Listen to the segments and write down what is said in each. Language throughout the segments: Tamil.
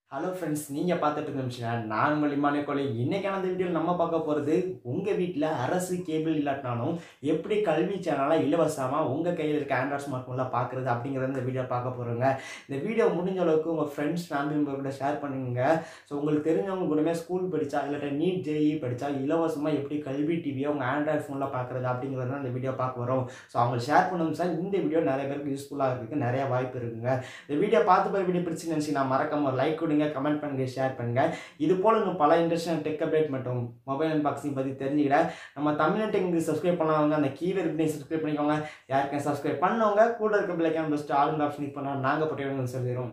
ஹலோ ஃப்ரெண்ட்ஸ் நீங்கள் பார்த்துட்டு இருந்துச்சுன்னா நான் உங்கள் இமாலய கொலை இன்றைக்கான இந்த வீடியோவில் நம்ம பார்க்க போகிறது உங்கள் வீட்டில் அரசு கேபிள் இல்லாட்டினாலும் எப்படி கல்வி சேனலாக இலவசமாக உங்கள் கையில் இருக்க ஆண்ட்ராய்ட் ஸ்மார்ட் ஃபோனில் பார்க்குறது அப்படிங்கிறத இந்த வீடியோ பார்க்க போகிறோங்க இந்த வீடியோ முடிஞ்ச அளவுக்கு உங்கள் ஃப்ரெண்ட்ஸ் ஃபேமிலி மெம்பர் கூட ஷேர் பண்ணுங்க ஸோ உங்களுக்கு தெரிஞ்சவங்க கூடமே ஸ்கூல் படித்தா இல்லாட்ட நீட் ஜேஇ படித்தா இலவசமாக எப்படி கல்வி டிவியை உங்கள் ஆண்ட்ராய்ட் ஃபோனில் பார்க்குறது அப்படிங்கிறத தான் இந்த வீடியோ பார்க்க வரோம் ஸோ அவங்களுக்கு ஷேர் பண்ணணும் சார் இந்த வீடியோ நிறைய பேருக்கு யூஸ்ஃபுல்லாக இருக்குது நிறைய வாய்ப்பு இருக்குங்க இந்த வீடியோ பார்த்து போய் வீடியோ பிடிச்சி நினச்சிங்கன்னா மறக்காம ஒரு லைக் கொடுங்க கமெண்ட் பண்ணுங்க ஷேர் பண்ணுங்க இது போல இன்னும் பல இன்ட்ரெஸ்டான டெக் அப்டேட் மற்றும் மொபைல் அன்பாக்சிங் பற்றி தெரிஞ்சுக்கிட நம்ம தமிழ் டெக்னிக் சப்ஸ்கிரைப் பண்ணாதவங்க அந்த கீழே இருக்கு சப்ஸ்கிரைப் பண்ணிக்கோங்க யாருக்கும் சப்ஸ்கிரைப் பண்ணவங்க கூட இருக்க பிள்ளைக்கான பெஸ்ட் ஆளுங்க ஆப்ஷன் கிளிக் பண்ணால் நாங்கள் போட்டு சொல்லிடுறோம்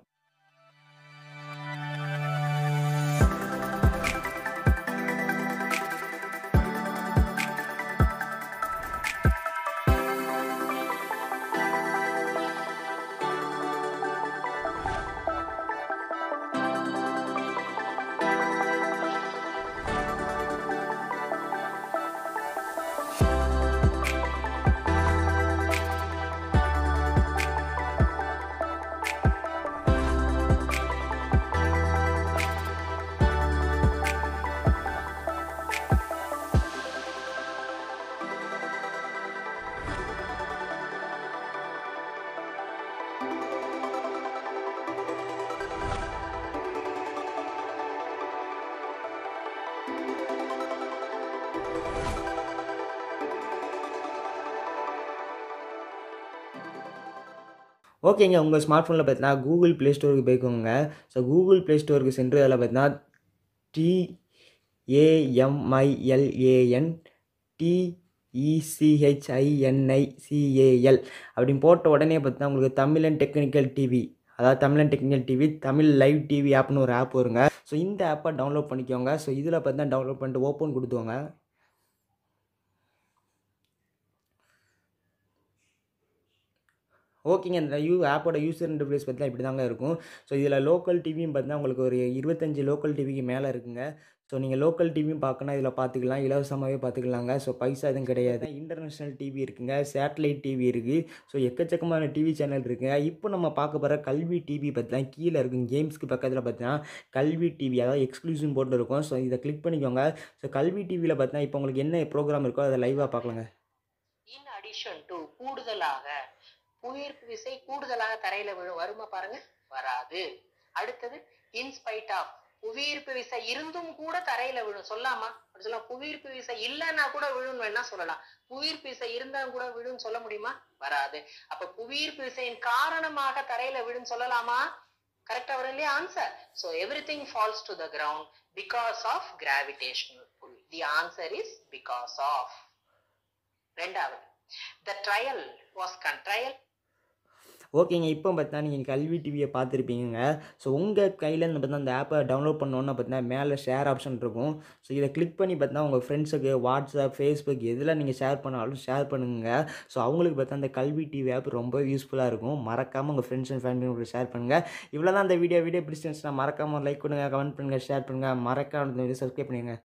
ஓகேங்க உங்கள் ஸ்மார்ட் ஃபோனில் பார்த்தீங்கன்னா கூகுள் ப்ளே ஸ்டோருக்கு போய்க்கோங்க ஸோ கூகுள் ப்ளே ஸ்டோருக்கு சென்று அதில் பார்த்தீங்கன்னா டிஏஎம்ஐஎல்ஏஎன் டிஇசிஹெச்ஐஎன்ஐசிஏஎல் அப்படின்னு போட்ட உடனே பார்த்தீங்கன்னா உங்களுக்கு தமிழன் டெக்னிக்கல் டிவி அதாவது Tamizhan technical TV Tamil live TV ஆப்னு ஒரு ஆப் வருங்க ஸோ இந்த ஆப்பை டவுன்லோட் பண்ணிக்கோங்க ஸோ இதில் பார்த்தீங்கன்னா டவுன்லோட் பண்ணிட்டு ஓப்பன் கொடுத்துவாங்க ஓகேங்க இந்த யூ ஆப்போட யூசர் இன்டர்ஃபேஸ் பார்த்தீங்கன்னா இப்படி தாங்க இருக்கும் ஸோ இதில் லோக்கல் டிவியும் பார்த்தீங்கன்னா உங்களுக்கு ஒரு இருபத்தஞ்சி லோக்கல் டிவிக்கு மேலே இருக்குங்க ஸோ நீங்கள் லோக்கல் டிவியும் பார்க்கணும் இதில் பார்த்துக்கலாம் இலவசமாகவே பார்த்துக்கலாங்க ஸோ பைசா எதுவும் கிடையாது இன்டர்நேஷ்னல் டிவி இருக்குங்க சேட்டலைட் டிவி இருக்குது ஸோ எக்கச்சக்கமான டிவி சேனல் இருக்குங்க இப்போ நம்ம பார்க்க போகிற கல்வி டிவி பார்த்தீங்கன்னா கீழே இருக்கும் கேம்ஸ்க்கு பக்கத்தில் பார்த்தீங்கன்னா கல்வி டிவி அதாவது எக்ஸ்க்ளூசிவ் போட்டு இருக்கும் ஸோ இதை கிளிக் பண்ணிக்கோங்க ஸோ கல்வி டிவியில் பார்த்தீங்கன்னா இப்போ உங்களுக்கு என்ன ப்ரோக்ராம் இருக்கோ அதை லைவாக பார்க்கலாங்க இன் அடிஷன் டு கூடுதலாக புவியீர்ப்பு விசை கூடுதலாக தரையில விழும் வருமா பாருங்க வராது அடுத்தது இன்ஸ்பைட் ஆஃப் புவியீர்ப்பு விசை இருந்தும் கூட தரையில விழும் சொல்லாமா அப்படி சொல்லலாம் புவியீர்ப்பு விசை இல்லைன்னா கூட விழும் வேணா சொல்லலாம் புவியீர்ப்பு விசை இருந்தா கூட விழும் சொல்ல முடியுமா வராது அப்ப புவியீர்ப்பு விசையின் காரணமாக தரையில விழும் சொல்லலாமா கரெக்டா வரும் இல்லையா answer so everything falls to the ground because of gravitational pull the answer is because of ரெண்டாவது the trial was gun trial ஓகேங்க இப்போ பார்த்தா நீங்கள் கல்வி டிவியை பார்த்துருப்பீங்க ஸோ உங்கள் கையில் இருந்து பார்த்தா அந்த ஆப்பை டவுன்லோட் பண்ணோன்னு பார்த்தீங்கன்னா மேலே ஷேர் ஆப்ஷன் இருக்கும் ஸோ இதை கிளிக் பண்ணி பார்த்தா உங்கள் ஃப்ரெண்ட்ஸுக்கு வாட்ஸ்அப் ஃபேஸ்புக் எதில் நீங்கள் ஷேர் பண்ணாலும் ஷேர் பண்ணுங்க ஸோ அவங்களுக்கு பார்த்தா அந்த கல்வி டிவி ஆப் ரொம்ப யூஸ்ஃபுல்லாக இருக்கும் மறக்காமல் உங்கள் ஃப்ரெண்ட்ஸ் அண்ட் ஃபேமிலி ஷேர் பண்ணுங்கள் இவ்வளோ தான் அந்த வீடியோ வீடியோ பிடிச்சிருந்துச்சுன்னா மறக்காமல் லைக் பண்ணுங்கள் கமெண்ட் பண்ணுங்கள் ஷேர் பண்ணுங்கள் மறக்காம இந்த வீடியோ சப்ஸ்கிரைப் பண்ணுங்கள்